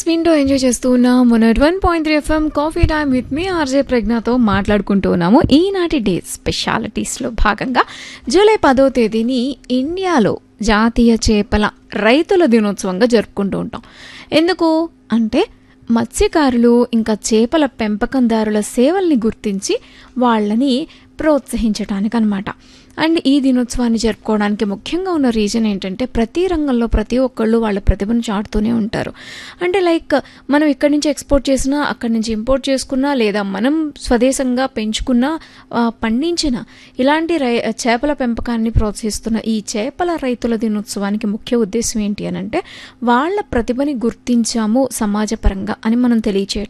వింటూ ఎంజాయ్ చేస్తూ ఉన్నాం మన one point three FM coffee time with me RJ ప్రజ్ఞతో మాట్లాడుకుంటూ ఉన్నాము ఈనాటి డే స్పెషాలిటీస్లో భాగంగా జూలై పదో తేదీని ఇండియాలో జాతీయ చేపల రైతుల దినోత్సవంగా జరుపుకుంటూ ఉంటాం ఎందుకు అంటే మత్స్యకారులు ఇంకా చేపల పెంపకందారుల సేవల్ని గుర్తించి వాళ్ళని ప్రోత్సహించడానికి అనమాట అండ్ ఈ దినోత్సవాన్ని జరుపుకోవడానికి ముఖ్యంగా ఉన్న రీజన్ ఏంటంటే ప్రతి రంగంలో ప్రతి ఒక్కళ్ళు వాళ్ళ ప్రతిభను చాటుతూనే ఉంటారు అంటే లైక్ మనం ఇక్కడి నుంచి ఎక్స్పోర్ట్ చేసినా అక్కడి నుంచి ఇంపోర్ట్ చేసుకున్నా లేదా మనం స్వదేశంగా పెంచుకున్న ఆ, పండించిన ఇలాంటి రై చేపల పెంపకాన్ని ప్రోత్సహిస్తున్న ఈ చేపల రైతుల దినోత్సవానికి ముఖ్య ఉద్దేశం ఏంటి అని అంటే వాళ్ళ ప్రతిభని గుర్తించాము సమాజపరంగా అని మనం తెలియచేయటం